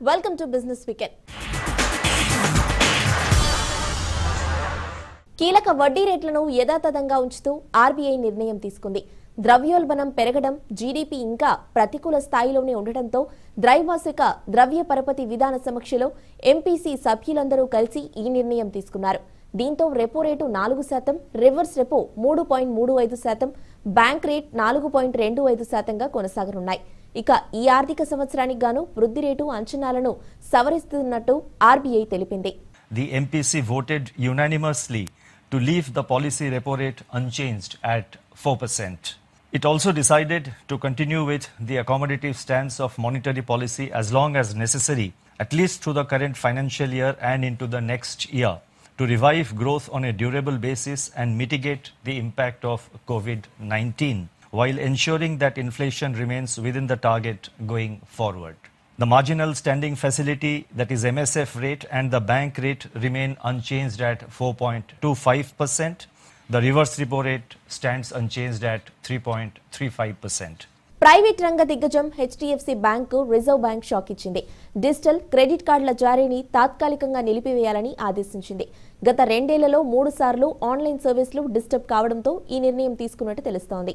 Welcome to business weekend కీలక వడ్డీ రేట్లను యథాతథంగా ఉంచుతూ ఆర్బీఐ నిర్ణయం తీసుకుంది ద్రవ్యోల్బణం పెరగడం జీడీపీ ఇంకా ప్రతికూల స్థాయిలోనే ఉండటంతో ద్వైమాసిక ద్రవ్య పరపతి విధాన సమీక్షలో ఎంపీసీ సభ్యులందరూ కలిసి ఈ నిర్ణయం తీసుకున్నారు దీంతో రెపో రేటు నాలుగు శాతం రివర్స్ రెపో మూడు పాయింట్ మూడు ఐదు శాతం బ్యాంక్ రేట్ నాలుగు పాయింట్ రెండు ఐదు శాతంగా కొనసాగనున్నాయి ఇక ఈ ఆర్థిక సంవత్సరానికి గాను వృద్ధి రేటు అంచనాలను సవరిస్తున్నట్టు ఆర్బీఐ తెలిపింది the MPC voted unanimously to leave the policy repo rate unchanged at 4%. It also decided to continue with the accommodative stance of monetary policy as long as necessary, at least through the current financial year and into the next year, to revive growth on a durable basis and mitigate the impact of COVID 19, while ensuring that inflation remains within the target going forward. The marginal standing facility, that is MSF rate, and the bank rate remain unchanged at 4.25%. The reverse repo rate stands unchanged at 3.35%. Private రంగ దిగ్గజం HDFC bank reserve bank shock ఇచ్చింది digital credit కార్డుల జారీని తాత్కాలికంగా నిలిపివేయాలని ఆదేశించింది గత రెండేళ్లలో మూడు సార్లు ఆన్లైన్ సర్వీసులు డిస్టర్బ్ కావడంతో ఈ నిర్ణయం తీసుకున్నట్టు తెలుస్తోంది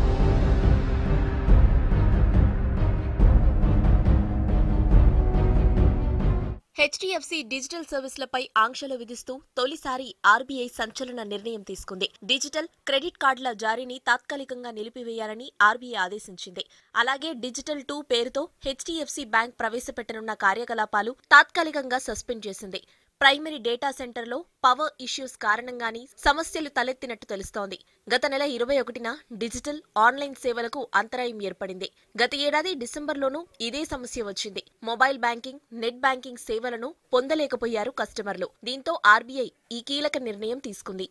హెచ్డిఎఫ్సి డిజిటల్ సర్వీసులపై ఆంక్షలు విధిస్తూ తొలిసారి ఆర్బీఐ సంచలన నిర్ణయం తీసుకుంది డిజిటల్ క్రెడిట్ కార్డుల జారీని తాత్కాలికంగా నిలిపివేయాలని ఆర్బీఐ ఆదేశించింది అలాగే డిజిటల్ టూ పేరుతో హెచ్డిఎఫ్సి బ్యాంక్ ప్రవేశపెట్టనున్న కార్యకలాపాలు తాత్కాలికంగా సస్పెండ్ చేసింది ప్రైమరీ డేటా సెంటర్లో పవర్ ఇష్యూస్ కారణంగానే సమస్యలు తలెత్తినట్టు తెలుస్తోంది గత నెల ఇరవై ఒకటిన డిజిటల్ ఆన్లైన్ సేవలకు అంతరాయం ఏర్పడింది గత ఏడాది డిసెంబర్లోనూ ఇదే సమస్య వచ్చింది మొబైల్ బ్యాంకింగ్ నెట్ బ్యాంకింగ్ సేవలను పొందలేకపోయారు కస్టమర్లు దీంతో ఆర్బీఐ ఈ కీలక నిర్ణయం తీసుకుంది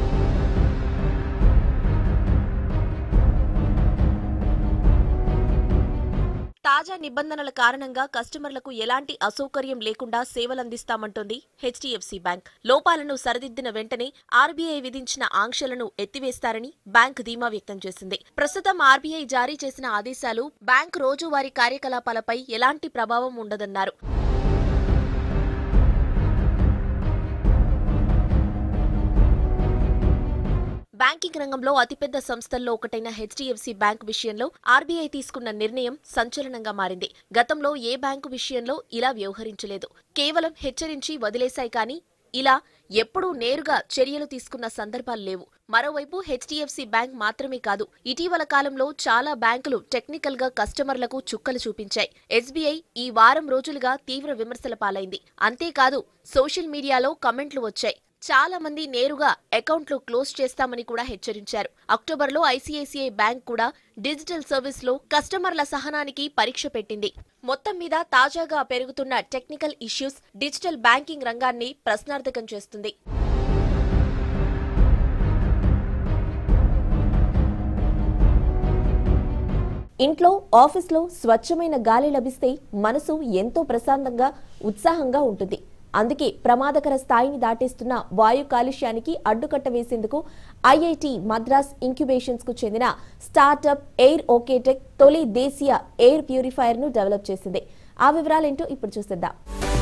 తాజా నిబంధనల కారణంగా కస్టమర్లకు ఎలాంటి అసౌకర్యం లేకుండా సేవలందిస్తామంటోంది హెచ్డిఎఫ్సి బ్యాంక్ లోపాలను సరిదిద్దిన వెంటనే ఆర్బీఐ విధించిన ఆంక్షలను ఎత్తివేస్తారని బ్యాంక్ ధీమా వ్యక్తం చేసింది ప్రస్తుతం ఆర్బీఐ జారీ చేసిన ఆదేశాలు బ్యాంక్ రోజువారీ కార్యకలాపాలపై ఎలాంటి ప్రభావం ఉండదన్నారు బ్యాంకింగ్ రంగంలో అతిపెద్ద సంస్థల్లో ఒకటైన హెచ్డిఎఫ్సి బ్యాంక్ విషయంలో ఆర్బీఐ తీసుకున్న నిర్ణయం సంచలనంగా మారింది గతంలో ఏ బ్యాంకు విషయంలో ఇలా వ్యవహరించలేదు కేవలం హెచ్చరించి వదిలేశాయి కానీ ఇలా ఎప్పుడూ నేరుగా చర్యలు తీసుకున్న సందర్భాలు లేవు మరోవైపు హెచ్డిఎఫ్సి బ్యాంక్ మాత్రమే కాదు ఇటీవల కాలంలో చాలా బ్యాంకులు టెక్నికల్ గా కస్టమర్లకు చుక్కలు చూపించాయి ఎస్బీఐ ఈ వారం రోజులుగా తీవ్ర విమర్శల పాలైంది అంతేకాదు సోషల్ మీడియాలో కమెంట్లు వచ్చాయి చాలా మంది నేరుగా అకౌంట్లు క్లోజ్ చేస్తామని కూడా హెచ్చరించారు అక్టోబర్లో ఐసీఐసీఐ బ్యాంక్ కూడా డిజిటల్ సర్వీస్ లో కస్టమర్ల సహనానికి పరీక్ష పెట్టింది మొత్తం మీద తాజాగా పెరుగుతున్న టెక్నికల్ ఇష్యూస్ డిజిటల్ బ్యాంకింగ్ రంగాన్ని ప్రశ్నార్థకం చేస్తుంది ఇంట్లో ఆఫీస్లో స్వచ్ఛమైన గాలి లభిస్తే మనసు ఎంతో ప్రశాంతంగా ఉత్సాహంగా ఉంటుంది అందుకే ప్రమాదకర స్థాయిని దాటేస్తున్న వాయు కాలుష్యానికి అడ్డుకట్ట వేసేందుకు ఐఐటి మద్రాస్ ఇంక్యుబేషన్స్ కు చెందిన స్టార్టప్ ఎయిర్ ఓకేటెక్ తొలి దేశీయ ఎయిర్ ప్యూరిఫైయర్ ను డెవలప్ చేసింది ఆ వివరాలేంటో ఇప్పుడు చూసేద్దాం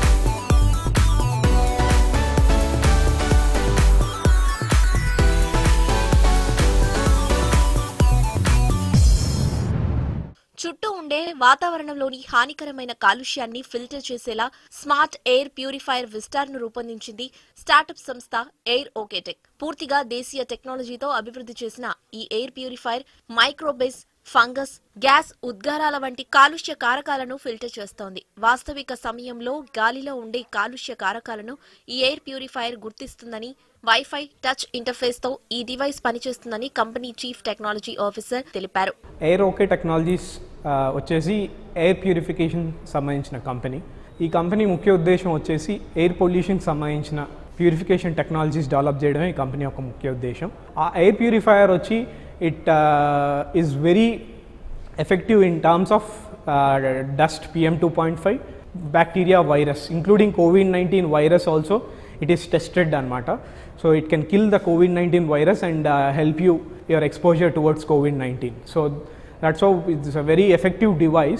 చుట్టూ ఉండే వాతావరణంలోని హానికరమైన కాలుష్యాన్ని ఫిల్టర్ చేసేలా స్మార్ట్ ఎయిర్ ప్యూరిఫైయర్ విస్టార్ ను రూపొందించింది స్టార్టప్ సంస్థ ఎయిర్ ఓకేటెక్ పూర్తిగా దేశీయ టెక్నాలజీతో అభివృద్ధి చేసిన ఈ air purifier microbes fungus gas ఉద్గారాల వంటి కాలుష్య కారకాలను ఫిల్టర్ చేస్తోంది వాస్తవిక సమయంలో గాలిలో ఉండే కాలుష్య కారకాలను ఈ ఎయిర్ ప్యూరిఫైయర్ గుర్తిస్తుందని వైఫై టచ్ ఇంటర్ఫేస్ తో ఈ డివైస్ పనిచేస్తుందని కంపెనీ చీఫ్ టెక్నాలజీ ఆఫీసర్ తెలిపారు ఎయిర్ ఓకే టెక్నాలజీస్ ఆ, వచ్చేసి ఎయిర్ ప్యూరిఫికేషన్ సంబంధించిన కంపెనీ ఈ కంపెనీ ముఖ్య ఉద్దేశం వచ్చేసి ఎయిర్ పొల్యూషన్కి సంబంధించిన ప్యూరిఫికేషన్ టెక్నాలజీస్ డెవలప్ చేయడమే ఈ కంపెనీ యొక్క ముఖ్య ఉద్దేశం ఆ ఎయిర్ ప్యూరిఫైయర్ వచ్చి it is very effective in terms of dust PM two point five bacteria virus including COVID nineteen virus also it is tested అనమాట so it can kill the COVID nineteen virus and help you your exposure towards COVID nineteen so that's how it's a very effective device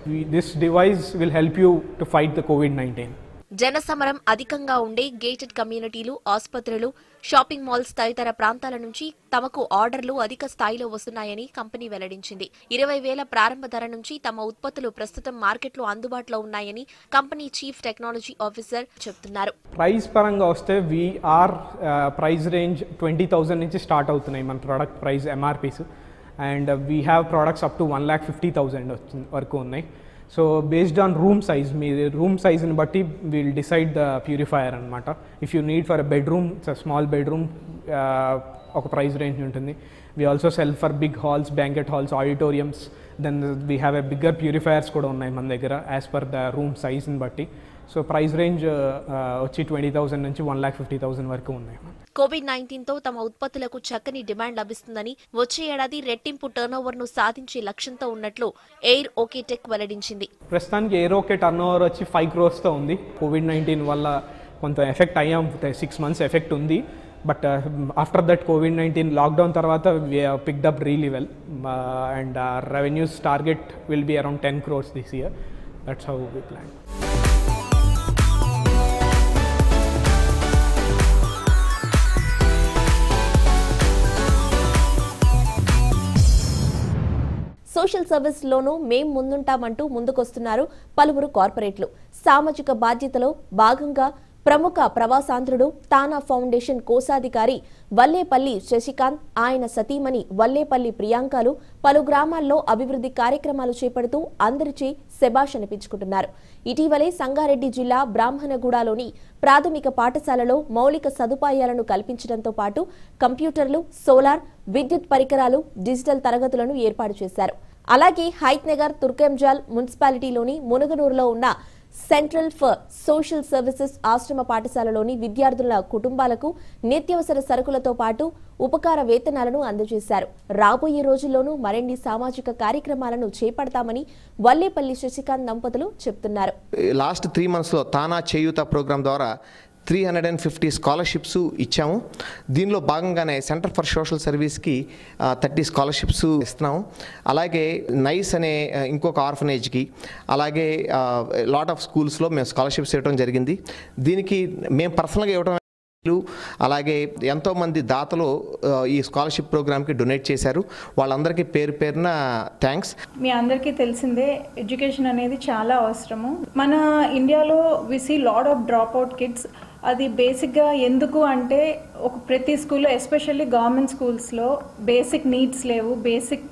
We, this device will help you to fight the COVID 19. జనసమరం అధికంగా ఉండే gated కమ్యూనిటీలు ఆసుపత్రులు shopping malls తదితర ప్రాంతాల నుంచి తమకు ఆర్డర్లు అధిక స్థాయిలో వస్తున్నాయని కంపెనీ వెల్లడించింది ఇరవై వేల ప్రారంభ ధర నుంచి తమ ఉత్పత్తులు ప్రస్తుతం మార్కెట్లో అందుబాటులో ఉన్నాయని కంపెనీ చీఫ్ టెక్నాలజీ ఆఫీసర్ చెబుతున్నారు ప్రైస్ పరంగా వస్తే we are price range twenty thousand నుంచి స్టార్ట్ అవుతున్నాయి మన product price MRPs and we have products up to one lakh fifty thousand వరకు ఉన్నాయి so based on room size మీ రూమ్ సైజ్ని బట్టి వీల్ డిసైడ్ ద ప్యూరిఫైయర్ అనమాట if you need for a bedroom small bedroom ఒక price range ఉంటుంది we also sell for big halls banquet halls auditoriums then we have a bigger purifiers కూడా ఉన్నాయి మన దగ్గర యాజ్ పర్ ద రూమ్ సైజ్ని బట్టి so price range వచ్చి twenty thousand నుంచి వన్ ల్యాక్ ఫిఫ్టీ థౌసండ్ వరకు ఉన్నాయి కోవిడ్ నైన్టీన్ తో తమ ఉత్పత్తులకు చక్కని డిమాండ్ లభిస్తుందని వచ్చే ఏడాది రెట్టింపు టర్నోవర్ ను సాధించే లక్ష్యంతో ఉన్నట్లు ఎయిర్ ఓకేటెక్ వెల్లడించింది ప్రస్తుతానికి ఏరోకే టర్న్ ఓవర్ వచ్చి ఫైవ్ క్రోర్స్తో ఉంది కోవిడ్ నైన్టీన్ వల్ల కొంత ఎఫెక్ట్ అయ్యాం సిక్స్ మంత్స్ ఎఫెక్ట్ ఉంది but after that COVID nineteen lockdown తర్వాత picked up really well and revenues target will be around ten crores this year that's how we plan social service లోనూ మేం ముందుంటామంటూ ముందుకొస్తున్నారు పలువురు కార్పొరేట్లు సామాజిక బాధ్యతలో భాగంగా ప్రముఖ ప్రవాసాంధ్రుడు తానా ఫౌండేషన్ కోశాధికారి వల్లేపల్లి శశికాంత్ ఆయన సతీమణి వల్లేపల్లి ప్రియాంకలు పలు గ్రామాల్లో అభివృద్ధి కార్యక్రమాలు చేపడుతూ అందరిచే శబాష్ అనిపించుకుంటున్నారు ఇటీవలే సంగారెడ్డి జిల్లా బ్రాహ్మణగూడలోని ప్రాథమిక పాఠశాలలో మౌలిక సదుపాయాలను కల్పించడంతో పాటు కంప్యూటర్లు సోలార్ విద్యుత్ పరికరాలు డిజిటల్ తరగతులను ఏర్పాటు చేశారు అలాగే హైత్ నగర్ తుర్కెంజాల్ మున్సిపాలిటీలోని మునుగనూరులో ఉన్న సెంట్రల్ ఫర్ సోషల్ సర్వీసెస్ ఆశ్రమ పాఠశాలలోని విద్యార్థుల కుటుంబాలకు నిత్యవసర సరుకులతో పాటు ఉపకార వేతనాలను అందజేశారు రాబోయే రోజుల్లోనూ మరిన్ని సామాజిక కార్యక్రమాలను చేపడతామని వల్లేపల్లి శశికాంత్ దంపతులు చెప్తున్నారు లాస్ట్ త్రీ మంత్స్లో తానా చేయూత ప్రోగ్రామ్ ద్వారా three hundred and fifty scholarships ఇచ్చాము దీనిలో భాగంగానే సెంటర్ ఫర్ సోషల్ సర్వీస్కి థర్టీ స్కాలర్షిప్స్ ఇస్తున్నాము అలాగే నైస్ అనే ఆ, ఇంకొక ఆర్ఫనేజ్కి అలాగే లాట్ ఆఫ్ స్కూల్స్లో మేము స్కాలర్షిప్స్ ఇవ్వడం జరిగింది దీనికి మేము పర్సనల్గా ఇవ్వడం లు, అలాగే ఎంతోమంది దాతలు ఆ, ఈ స్కాలర్షిప్ ప్రోగ్రామ్కి డొనేట్ చేశారు వాళ్ళందరికీ పేరు పేరున థ్యాంక్స్ మీ అందరికీ తెలిసిందే ఎడ్యుకేషన్ అనేది చాలా అవసరము మన ఇండియాలో we see lot of drop out kids అది బేసిక్గా ఎందుకు అంటే ఒక ప్రతి స్కూల్లో ఎస్పెషల్లీ గవర్నమెంట్ స్కూల్స్లో బేసిక్ నీడ్స్ లేవు బేసిక్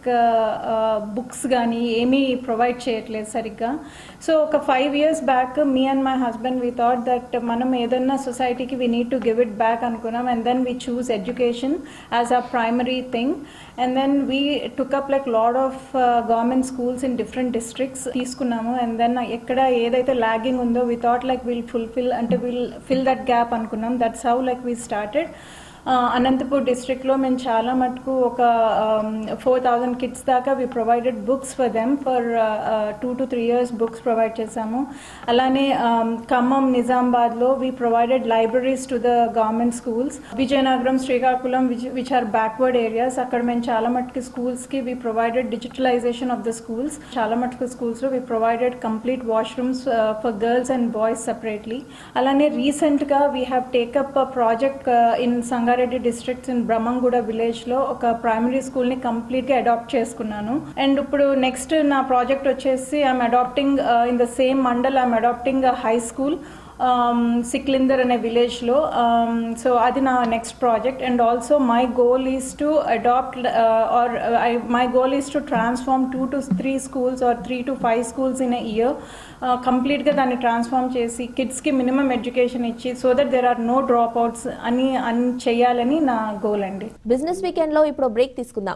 బుక్స్ కానీ ఏమీ ప్రొవైడ్ చేయట్లేదు సరిగ్గా సో ఒక five years back me and my husband we thought that మనం ఏదన్నా సొసైటీకి we need to give it back అనుకున్నాం and then we choose education as a primary thing and then we took up like lot of government schools in different districts తీసుకున్నాము and then ఎక్కడ ఏదైతే lagging ఉందో we thought like will fulfil అంటే will fill that gap అనుకున్నాం that's how like we started Anantapur డిస్ట్రిక్ట్లో మేము చాలా మటుకు ఒక ఫోర్ థౌజండ్ కిడ్స్ దాకా we provided books for them for two to three years books provide చేశాము అలానే um, ఖమ్మం నిజామాబాద్లో we provided libraries to the government schools Vizianagaram Srikakulam which are backward areas అక్కడ మేము చాలా మటుకు స్కూల్స్కి we provided digitalisation of the schools చాలా మటుకు స్కూల్స్లో we provided complete washrooms for girls and boys separately అలానే రీసెంట్గా we have take up project in Sangareddy districts in Brahmanguda విలేజ్లో ఒక ప్రైమరీ స్కూల్ని కంప్లీట్గా అడాప్ట్ చేసుకున్నాను అండ్ ఇప్పుడు నెక్స్ట్ నా ప్రాజెక్ట్ వచ్చేసి I'm adopting in the same mandal I'm adopting high school Siklindar అనే విలేజ్లో సో అది నా next project and also my goal is to adopt or my goal is to transform two to three schools or three to five schools in a year కంప్లీట్గా దాన్ని transform చేసి కిడ్స్కి minimum education ఇచ్చి so that there are no drop outs అని అని చేయాలని నా goal అండి బిజినెస్ వీకెండ్ లో ఇప్పుడు బ్రేక్ తీసుకుందాం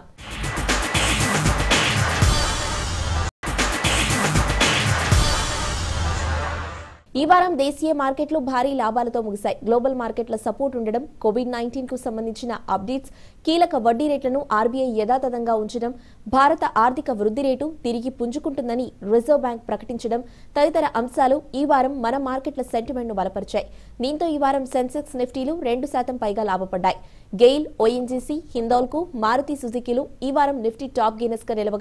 ఈ వారం దేశీయ మార్కెట్లు భారీ లాభాలతో ముగిశాయి గ్లోబల్ మార్కెట్ల సపోర్ట్ ఉండడం కోవిడ్ నైన్టీన్ కు సంబంధించిన అప్డేట్స్ కీలక వడ్డీ రేట్లను ఆర్బీఐ యథాతథంగా ఉంచడం భారత ఆర్థిక వృద్ధి రేటు తిరిగి పుంజుకుంటుందని రిజర్వ్ బ్యాంక్ ప్రకటించడం తదితర అంశాలు ఈ వారం మన మార్కెట్ల సెంటిమెంట్ ను బలపరిచాయి దీంతో ఈ వారం సెన్సెక్స్ నిఫ్టీలు రెండు శాతం పైగా లాభపడ్డాయి గెయిల్ ఓఎన్జీసీ హిందాల్కు మారుతి సుజుకీలు ఈ వారం నిఫ్టీ టాప్ గెయినర్స్ గా నిలవగా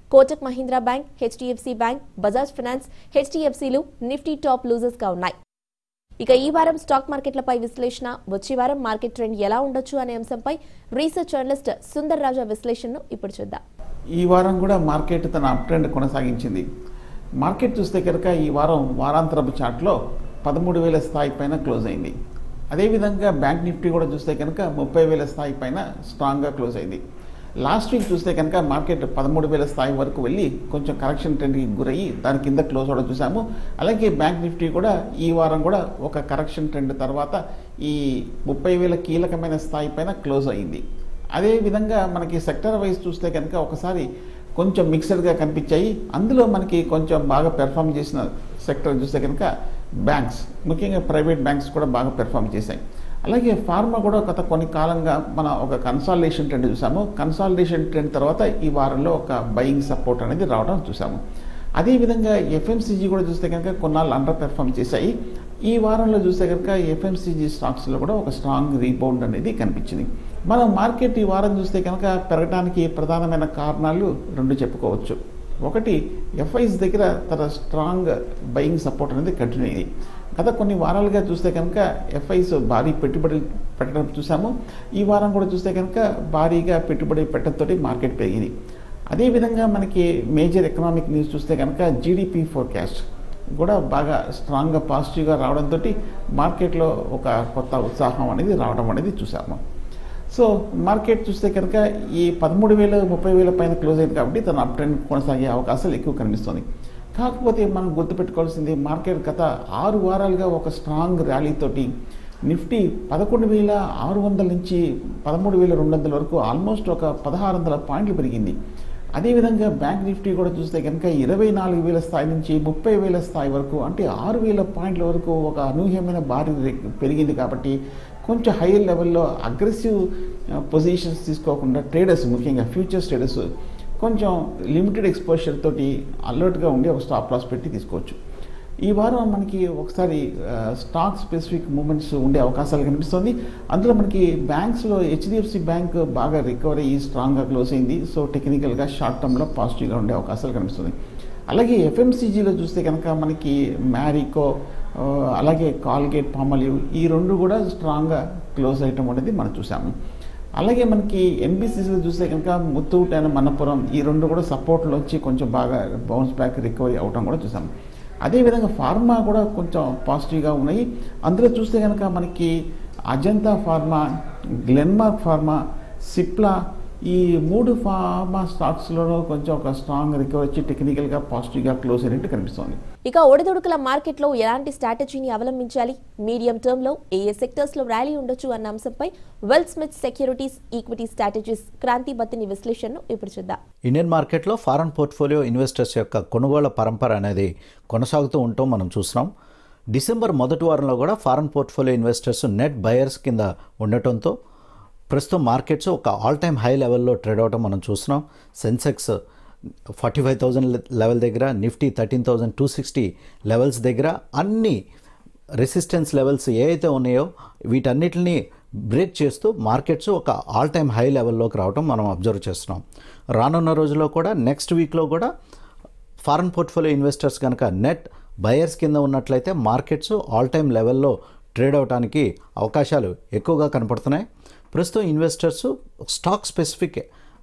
Kotak Mahindra bank HDFC bank Bajaj finance హెచ్డిఎఫ్సిలు నిఫ్టీ టాప్ లూజర్స్ గా ఉన్నాయి ఇక ఈ వారం స్టాక్ మార్కెట్లపై విశ్లేషణ వచ్చే వారం మార్కెట్ ట్రెండ్ ఎలా ఉండొచ్చు అనే అంశంపై రీసెర్చ్ జర్నలిస్ట్ సుందర్ రాజా విశ్లేషణను ఇప్పుడు చూద్దాం ఈ వారం కూడా మార్కెట్ తన అప్ ట్రెండ్ కొనసాగించింది మార్కెట్ చూస్తే కనుక ఈ వారం వారాంతరపు చార్ట్లో పదమూడు వేల స్థాయి పైన క్లోజ్ అయింది అదేవిధంగా బ్యాంక్ నిఫ్టీ కూడా చూస్తే కనుక ముప్పై వేల స్థాయి పైన స్ట్రాంగ్గా క్లోజ్ అయింది లాస్ట్ వీక్ చూస్తే కనుక మార్కెట్ పదమూడు వేల స్థాయి వరకు వెళ్ళి కొంచెం కరెక్షన్ ట్రెండ్కి గురయ్యి దాని కింద క్లోజ్ అవడం చూసాము అలాగే బ్యాంక్ నిఫ్టీ కూడా ఈ వారం కూడా ఒక కరెక్షన్ ట్రెండ్ తర్వాత ఈ ముప్పై వేల కీలకమైన స్థాయి పైన క్లోజ్ అయింది అదేవిధంగా మనకి సెక్టర్ వైజ్ చూస్తే కనుక ఒకసారి కొంచెం మిక్సర్గా కనిపించాయి అందులో మనకి కొంచెం బాగా పెర్ఫామ్ చేసిన సెక్టర్ చూస్తే కనుక బ్యాంక్స్ ముఖ్యంగా ప్రైవేట్ బ్యాంక్స్ కూడా బాగా పెర్ఫామ్ చేశాయి అలాగే ఫార్మా కూడా గత కొన్ని కాలంగా మన ఒక కన్సాలిడేషన్ ట్రెండ్ చూసాము కన్సాలిడేషన్ ట్రెండ్ తర్వాత ఈ వారంలో ఒక బయింగ్ సపోర్ట్ అనేది రావడం చూసాము అదేవిధంగా ఎఫ్ఎంసీజీ కూడా చూస్తే కనుక కొన్నాళ్ళు అండర్ పెర్ఫామ్ చేశాయి ఈ వారంలో చూస్తే కనుక ఎఫ్ఎంసీజీ స్టాక్స్లో కూడా ఒక స్ట్రాంగ్ రీబౌండ్ అనేది కనిపించింది మనం మార్కెట్ ఈ వారం చూస్తే కనుక పెరగడానికి ప్రధానమైన కారణాలు రెండు చెప్పుకోవచ్చు ఒకటి ఎఫ్ఐస్ దగ్గర తన స్ట్రాంగ్ బయింగ్ సపోర్ట్ అనేది కంటిన్యూ అయింది గత కొన్ని వారాలుగా చూస్తే కనుక ఎఫ్ఐస్ భారీ పెట్టుబడులు పెట్టడం చూసాము ఈ వారం కూడా చూస్తే కనుక భారీగా పెట్టుబడి పెట్టడంతో మార్కెట్ పెరిగింది అదేవిధంగా మనకి మేజర్ ఎకనామిక్ న్యూస్ చూస్తే కనుక జీడిపి ఫోర్కాస్ట్ కూడా బాగా స్ట్రాంగ్గా పాజిటివ్గా రావడంతో మార్కెట్లో ఒక కొత్త ఉత్సాహం అనేది రావడం అనేది చూసాము సో మార్కెట్ చూస్తే కనుక ఈ పదమూడు వేల ముప్పై వేల పైన క్లోజ్ అయింది కాబట్టి తన అప్ ట్రెండ్ కొనసాగే అవకాశాలు ఎక్కువ కనిపిస్తుంది కాకపోతే మనం గుర్తుపెట్టుకోవాల్సింది మార్కెట్ గత ఆరు వారాలుగా ఒక స్ట్రాంగ్ ర్యాలీతోటి నిఫ్టీ పదకొండు వేల ఆరు వందల నుంచి పదమూడు వేల రెండు వందల వరకు ఆల్మోస్ట్ ఒక పదహారు వందల పాయింట్లు పెరిగింది అదేవిధంగా బ్యాంక్ నిఫ్టీ కూడా చూస్తే కనుక ఇరవై నాలుగు వేల స్థాయి నుంచి ముప్పై వేల స్థాయి వరకు అంటే ఆరు వేల పాయింట్ల వరకు ఒక అనూహ్యమైన భారీ రే- పెరిగింది కాబట్టి కొంచెం హైయర్ లెవెల్లో అగ్రెసివ్ పొజిషన్స్ తీసుకోకుండా ట్రేడర్స్ ముఖ్యంగా ఫ్యూచర్స్ ట్రేడర్స్ కొంచెం లిమిటెడ్ ఎక్స్పోజర్ తోటి అలర్ట్గా ఉండి ఒక స్టాప్ లాస్ పెట్టి తీసుకోవచ్చు ఈ వారం మనకి ఒకసారి స్టాక్ స్పెసిఫిక్ మూమెంట్స్ ఉండే అవకాశాలు కనిపిస్తుంది అందులో మనకి బ్యాంక్స్లో హెచ్డిఎఫ్సి బ్యాంక్ బాగా రికవర్ అయ్యి స్ట్రాంగ్గా క్లోజ్ అయింది సో టెక్నికల్గా షార్ట్ టర్మ్లో పాజిటివ్గా ఉండే అవకాశాలు కనిపిస్తుంది అలాగే ఎఫ్ఎంసీజీలో చూస్తే కనుక మనకి మ్యారికో ఆ, అలాగే కాల్గేట్ పామలివ్ ఈ రెండు కూడా స్ట్రాంగ్గా క్లోజ్ అయ్యటం అనేది మనం చూసాము అలాగే మనకి ఎన్బిసిసిలో చూస్తే కనుక ముత్తూట్ అండ్ మన్నపురం ఈ రెండు కూడా సపోర్ట్లో వచ్చి కొంచెం బాగా బౌన్స్ బ్యాక్ రికవరీ అవటం కూడా చూసాము అదేవిధంగా ఫార్మా కూడా కొంచెం పాజిటివ్గా ఉన్నాయి అందులో చూస్తే కనుక మనకి అజంతా ఫార్మా గ్లెన్మార్క్ ఫార్మా సిప్లా ఈ మూడు ఫార్మా స్టాక్స్లోనూ కొంచెం ఒక స్ట్రాంగ్ రికవరీ వచ్చి టెక్నికల్గా పాజిటివ్గా క్లోజ్ అయినట్టు కనిపిస్తోంది ఇక ఒడిదుడుకుల మార్కెట్లో ఎలాంటి స్ట్రాటజీని అవలంబించాలి మీడియం టర్మ్ లో ఏ ఏ సెక్టర్స్ లో ర్యాలీ ఉండొచ్చు అన్న అంశంపై Wealth Smith Securities equity strategies Kranthi Battini విశ్లేషణను ఇప్పుడు చూద్దాం ఇండియన్ మార్కెట్లో ఫారెన్ పోర్ట్ఫోలియో ఇన్వెస్టర్స్ యొక్క కొనుగోళ్ల పరంపర అనేది కొనసాగుతూ ఉండటం మనం చూస్తున్నాం డిసెంబర్ మొదటి వారంలో కూడా foreign portfolio investors net buyers కింద ఉండటంతో ప్రస్తుతం మార్కెట్స్ ఒక ఆల్ టైమ్ హై లెవెల్లో ట్రేడ్ అవడం మనం చూస్తున్నాం Sensex forty five thousand level దగ్గర Nifty thirteen thousand two sixty levels దగ్గర అన్ని రెసిస్టెన్స్ లెవెల్స్ ఏ అయితే ఉన్నాయో వీటన్నిటిని బ్రేక్ చేస్తూ మార్కెట్స్ ఒక ఆల్ టైమ్ హై లెవెల్లోకి రావడం మనం అబ్జర్వ్ చేస్తున్నాం రానున్న రోజుల్లో కూడా నెక్స్ట్ వీక్లో కూడా ఫారెన్ పోర్ట్ఫోలియో ఇన్వెస్టర్స్ కనుక నెట్ బయర్స్ కింద ఉన్నట్లయితే మార్కెట్స్ ఆల్ టైమ్ లెవెల్లో ట్రేడ్ అవడానికి అవకాశాలు ఎక్కువగా కనపడుతున్నాయి ప్రస్తుతం investors stock specific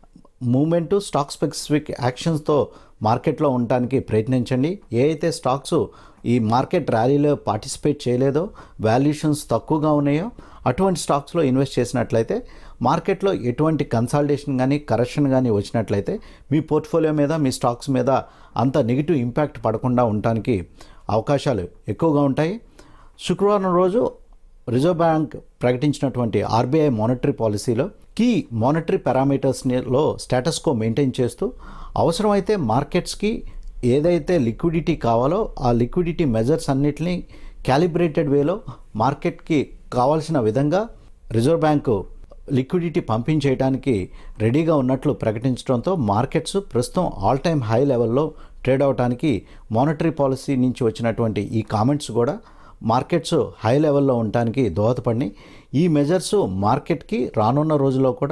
moment stock specific యాక్షన్స్తో మార్కెట్లో ఉండటానికి ప్రయత్నించండి ఏ అయితే స్టాక్స్ ఈ మార్కెట్ ర్యాలీలో పార్టిసిపేట్ చేయలేదో వాల్యుయేషన్స్ తక్కువగా ఉన్నాయో అటువంటి స్టాక్స్లో ఇన్వెస్ట్ చేసినట్లయితే మార్కెట్లో ఎటువంటి కన్సాలిడేషన్ కానీ కరెక్షన్ కానీ వచ్చినట్లయితే మీ పోర్ట్ఫోలియో మీద మీ స్టాక్స్ మీద అంత నెగిటివ్ ఇంపాక్ట్ పడకుండా ఉండటానికి అవకాశాలు ఎక్కువగా ఉంటాయి శుక్రవారం రోజు రిజర్వ్ బ్యాంక్ ప్రకటించినటువంటి ఆర్బీఐ మానిటరీ పాలసీలో కీ మానిటరీ పారామీటర్స్లో స్టేటస్ కో మెయింటైన్ చేస్తూ అవసరమైతే మార్కెట్స్కి ఏదైతే లిక్విడిటీ కావాలో ఆ లిక్విడిటీ మెజర్స్ అన్నిటినీ క్యాలిబ్రేటెడ్ వేలో మార్కెట్కి కావాల్సిన విధంగా రిజర్వ్ బ్యాంకు లిక్విడిటీ పంపించేయడానికి రెడీగా ఉన్నట్లు ప్రకటించడంతో మార్కెట్స్ ప్రస్తుతం ఆల్ టైమ్ హై లెవెల్లో ట్రేడ్ అవడానికి మానిటరీ పాలసీ నుంచి వచ్చినటువంటి ఈ కామెంట్స్ కూడా మార్కెట్స్ హై లెవెల్లో ఉండటానికి దోహదపడి ఈ మెజర్స్ మార్కెట్కి రానున్న రోజుల్లో కూడా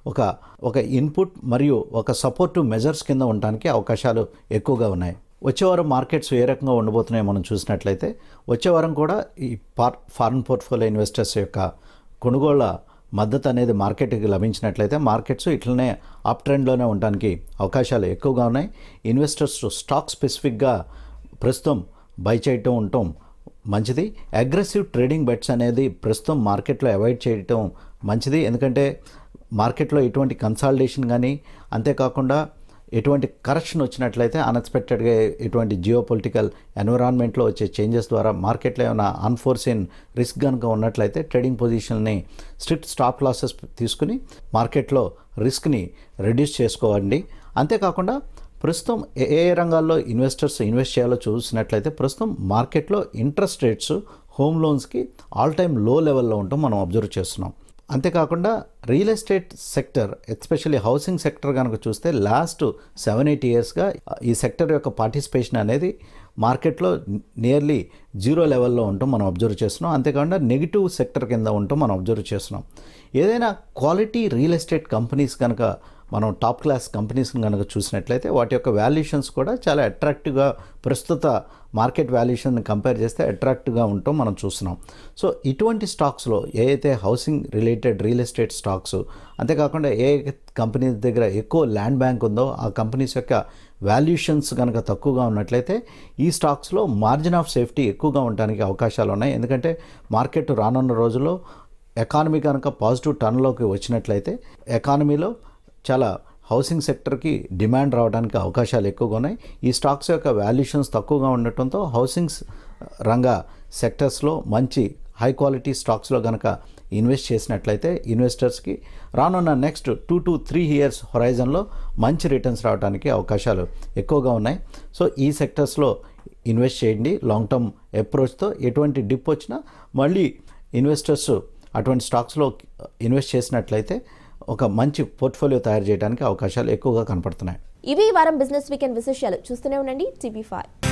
ఒక ఒక ఇన్పుట్ మరియు ఒక సపోర్టివ్ మెజర్స్ కింద ఉండడానికి అవకాశాలు ఎక్కువగా ఉన్నాయి వచ్చే వారం మార్కెట్స్ ఏ రకంగా ఉండబోతున్నాయో మనం చూసినట్లయితే వచ్చే వారం కూడా ఈ పార్ ఫారెన్ పోర్ట్ఫోలియో ఇన్వెస్టర్స్ యొక్క కొనుగోళ్ల మద్దతు అనేది మార్కెట్కి లభించినట్లయితే మార్కెట్స్ ఇట్లనే అప్ ట్రెండ్లోనే ఉండడానికి అవకాశాలు ఎక్కువగా ఉన్నాయి ఇన్వెస్టర్స్ స్టాక్ స్పెసిఫిక్గా ప్రస్తుతం బై చేయటం ఉండటం మంచిది అగ్రెసివ్ ట్రేడింగ్ బెట్స్ అనేది ప్రస్తుతం మార్కెట్లో అవాయిడ్ చేయటం మంచిది ఎందుకంటే మార్కెట్లో ఎటువంటి కన్సాలిడేషన్ కానీ అంతేకాకుండా ఎటువంటి కరెక్షన్ వచ్చినట్లయితే అన్ఎక్స్పెక్టెడ్గా ఎటువంటి జియో పొలిటికల్ ఎన్విరాన్మెంట్లో వచ్చే చేంజెస్ ద్వారా మార్కెట్లో ఏమైనా అన్ఫోర్సిన్ రిస్క్ కనుక ఉన్నట్లయితే ట్రేడింగ్ పొజిషన్ని స్ట్రిక్ట్ స్టాప్ లాసెస్ తీసుకుని మార్కెట్లో రిస్క్ని రెడ్యూస్ చేసుకోవండి అంతేకాకుండా ప్రస్తుతం ఏ ఏ రంగాల్లో ఇన్వెస్టర్స్ ఇన్వెస్ట్ చేయాలో చూసినట్లయితే ప్రస్తుతం మార్కెట్లో ఇంట్రెస్ట్ రేట్స్ హోమ్ లోన్స్కి ఆల్ టైమ్ లో లెవెల్లో ఉండటం మనం అబ్జర్వ్ చేస్తున్నాం అంతేకాకుండా real estate sector especially housing sector కనుక చూస్తే లాస్ట్ సెవెన్ ఎయిట్ ఇయర్స్గా ఈ సెక్టర్ యొక్క పార్టిసిపేషన్ అనేది మార్కెట్లో నియర్లీ జీరో లెవెల్లో ఉండటం మనం అబ్జర్వ్ చేస్తున్నాం అంతేకాకుండా నెగిటివ్ సెక్టర్ కింద ఉండటం మనం అబ్జర్వ్ చేస్తున్నాం ఏదైనా క్వాలిటీ రియల్ ఎస్టేట్ కంపెనీస్ కనుక మనం టాప్ క్లాస్ కంపెనీస్ కనుక చూసినట్లయితే వాటి యొక్క వాల్యుయేషన్స్ కూడా చాలా అట్రాక్టివ్గా ప్రస్తుత మార్కెట్ వాల్యుయేషన్ కంపేర్ చేస్తే అట్రాక్టివ్గా ఉండటం మనం చూస్తున్నాం సో ఇటువంటి స్టాక్స్లో ఏ అయితే housing related real estate stocks అంతేకాకుండా ఏ కంపెనీ దగ్గర ఎక్కువ ల్యాండ్ బ్యాంక్ ఉందో ఆ కంపెనీస్ యొక్క వాల్యుయేషన్స్ కనుక తక్కువగా ఉన్నట్లయితే ఈ స్టాక్స్లో మార్జిన్ ఆఫ్ సేఫ్టీ ఎక్కువగా ఉండడానికి అవకాశాలు ఉన్నాయి ఎందుకంటే మార్కెట్ రానున్న రోజుల్లో ఎకానమీ కనుక పాజిటివ్ టర్న్లోకి వచ్చినట్లయితే ఎకానమీలో చాలా హౌసింగ్ సెక్టర్కి డిమాండ్ రావడానికి అవకాశాలు ఎక్కువగా ఉన్నాయి ఈ స్టాక్స్ యొక్క వాల్యుయేషన్స్ తక్కువగా ఉండటంతో హౌసింగ్స్ రంగ సెక్టర్స్లో మంచి హై క్వాలిటీ స్టాక్స్లో కనుక ఇన్వెస్ట్ చేసినట్లయితే ఇన్వెస్టర్స్కి రానున్న next two to three years హొరైజన్లో మంచి రిటర్న్స్ రావడానికి అవకాశాలు ఎక్కువగా ఉన్నాయి సో ఈ సెక్టర్స్లో ఇన్వెస్ట్ చేయండి లాంగ్ టర్మ్ అప్రోచ్తో ఎటువంటి డిప్ వచ్చినా మళ్ళీ ఇన్వెస్టర్స్ అటువంటి స్టాక్స్లో ఇన్వెస్ట్ చేసినట్లయితే ఒక మంచి పోర్ట్ఫోలియో తయారు చేయడానికి అవకాశాలు ఎక్కువగా కనపడుతున్నాయి ఇవి ఈ వారం బిజినెస్ వీకెండ్ విశేషాలు చూస్తూనే ఉండండి టీవీ ఫైవ్